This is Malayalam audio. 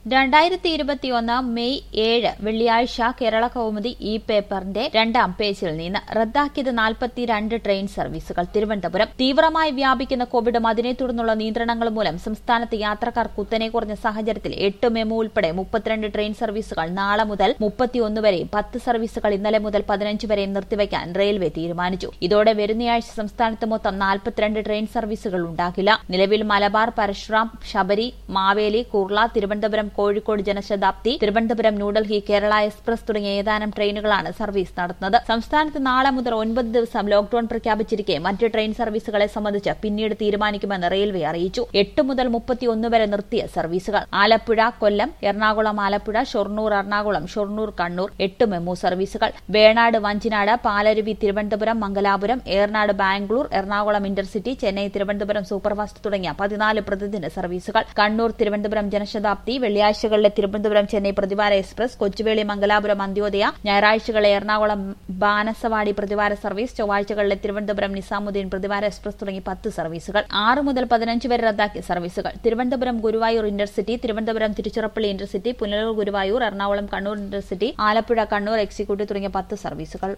രണ്ടായിരത്തി ഇരുപത്തിയൊന്ന് മെയ് ഏഴ് വെള്ളിയാഴ്ച കേരള കൗമുദി ഇ പേപ്പറിന്റെ രണ്ടാം പേജിൽ നിന്ന് റദ്ദാക്കിയത് നാൽപ്പത്തിരണ്ട് ട്രെയിൻ സർവീസുകൾ തിരുവനന്തപുരം തീവ്രമായി വ്യാപിക്കുന്ന കോവിഡും അതിനെ തുടർന്നുള്ള നിയന്ത്രണങ്ങൾ മൂലം സംസ്ഥാനത്ത് യാത്രക്കാർ കുത്തനെ കുറഞ്ഞ സാഹചര്യത്തിൽ എട്ട് മെമു ഉൾപ്പെടെ മുപ്പത്തിരണ്ട് ട്രെയിൻ സർവീസുകൾ നാളെ മുതൽ മുപ്പത്തിയൊന്ന് വരെയും പത്ത് സർവീസുകൾ ഇന്നലെ മുതൽ പതിനഞ്ച് വരെയും നിർത്തിവയ്ക്കാൻ റെയിൽവേ തീരുമാനിച്ചു ഇതോടെ വരുന്നയാഴ്ച സംസ്ഥാനത്ത് മൊത്തം നാൽപ്പത്തിരണ്ട് ട്രെയിൻ സർവീസുകൾ ഉണ്ടാകില്ല നിലവിൽ മലബാർ പരശുറാം ശബരി മാവേലി കുർള തിരുവനന്തപുരം കോഴിക്കോട് ജനശതാബ്ദി തിരുവനന്തപുരം ന്യൂഡൽഹി കേരള എക്സ്പ്രസ് തുടങ്ങിയ ഏതാനും ട്രെയിനുകളാണ് സർവീസ് നടത്തുന്നത് സംസ്ഥാനത്ത് നാളെ മുതൽ ഒൻപത് ദിവസം ലോക്ഡൌൺ പ്രഖ്യാപിച്ചിരിക്കെ മറ്റ് ട്രെയിൻ സർവീസുകളെ സംബന്ധിച്ച് പിന്നീട് തീരുമാനിക്കുമെന്ന് റെയിൽവേ അറിയിച്ചു എട്ട് മുതൽ മുപ്പത്തിയൊന്ന് വരെ നിർത്തിയ സർവീസുകൾ ആലപ്പുഴ കൊല്ലം എറണാകുളം ആലപ്പുഴ ഷൊർണൂർ എറണാകുളം ഷൊർണൂർ കണ്ണൂർ എട്ട് മെമു സർവീസുകൾ വേണാട് വഞ്ചിനാട് പാലരുവി തിരുവനന്തപുരം മംഗലാപുരം ഏർനാട് ബാംഗ്ലൂർ എറണാകുളം ഇന്റർസിറ്റി ചെന്നൈ തിരുവനന്തപുരം സൂപ്പർഫാസ്റ്റ് തുടങ്ങിയ പതിനാല് പ്രതിദിന സർവീസുകൾ കണ്ണൂർ തിരുവനന്തപുരം ജനശതാബ്ദി വെള്ളിയാഴ്ചകളിലെ തിരുവനന്തപുരം ചെന്നൈ പ്രതിവാര എക്സ്പ്രസ് കൊച്ചുവേളി മംഗലാപുരം അന്ത്യോദയ ഞായറാഴ്ചകളിലെ എറണാകുളം ബാനസവാടി പ്രതിവാര സർവീസ് ചൊവ്വാഴ്ചകളിലെ തിരുവനന്തപുരം നിസാമുദ്ദീൻ പ്രതിവാര എക്സ്പ്രസ് തുടങ്ങി പത്ത് സർവീസുകൾ ആറ് മുതൽ പതിനഞ്ച് വരെ റദ്ദാക്കിയ സർവീസുകൾ Thiruvananthapuram Guruvayur intercity Thiruvananthapuram Tiruchirappalli intercity Punalur Guruvayur Ernakulam Kannur intercity Alappuzha Kannur executive തുടങ്ങിയ പത്ത് സർവീസുകൾ